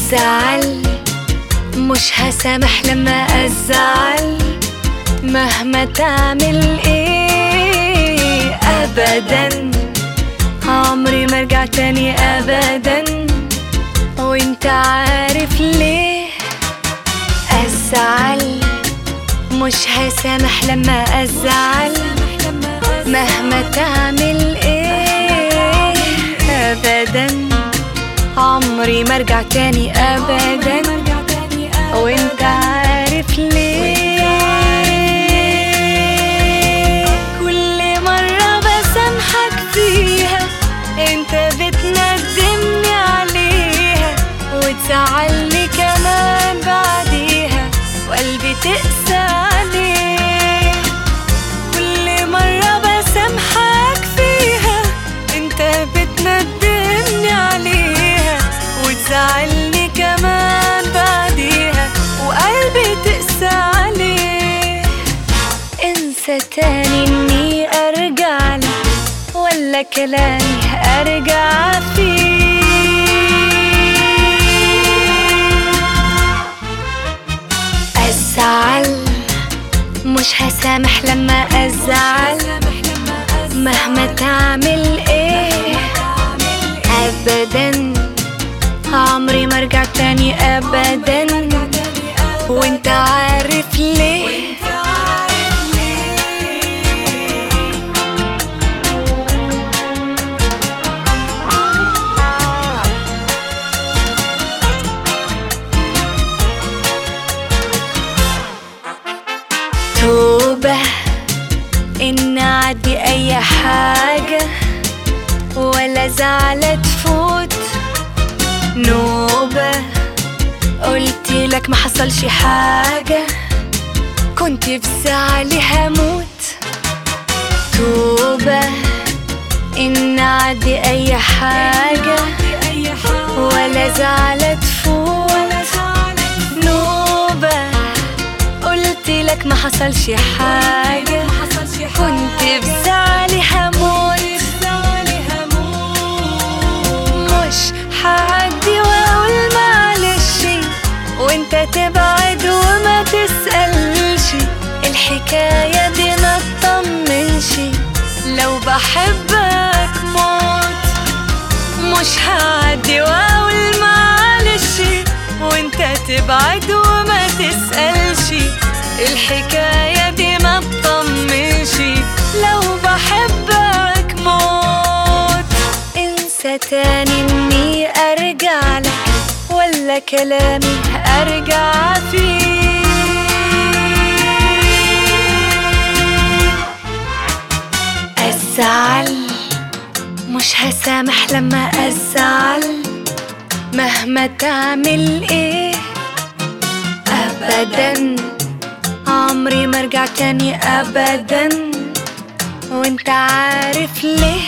الزعل مش هسامح لما ازعل مهما تعمل ايه ابدا عمري ما ارجع تاني ابدا وانت عارف ليه ازعل مش هسامح لما ازعل مهما تعمل ايه ابدا عمري ما ارجع تاني ابدا وانت عارف ليه كل مرة بسامحك فيها انت بتندمني عليها وتزعلني كمان بعديها وقلبي تقسى عليه كل مرة بسامحك فيها انت بتندمني عليها وتزعلني كمان بعديها وقلبي تقسى عليه انسى تاني اني ارجع لك ولا كلامي ارجع فيه ازعل مش هسامح لما ازعل مهما تعمل ايه ابدا عمري ما ارجع تاني ابدا وانت عارف ليه توبة إن أعدي أي حاجة ولا زعلة تفوت نوبة قلت لك ما حصلش حاجة كنت في زعلي هموت توبة إن أعدي أي حاجة ولا زعلة تفوت نوبة قلت لك ما حصلش حاجة كنت بزعلي هموت مش هعدي واقول معلش وانت تبعد وما تسألش الحكاية دي ما تطمنش لو بحبك موت مش هعدي واقول معلش وانت تبعد وما تسألش الحكاية دي ما تطمنش لو بحبك موت انسى تاني اني ارجع لك ولا كلامي ارجع فيه ازعل مش هسامح لما ازعل مهما تعمل ايه ابدا عمري ما ارجع تاني ابدا وانت عارف ليه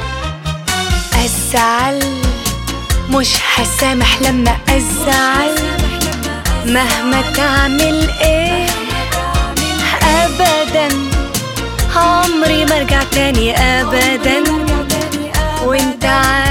ازعل مش هسامح لما ازعل مهما تعمل ايه ابدا عمري ما ارجع تاني ابدا وانت عارف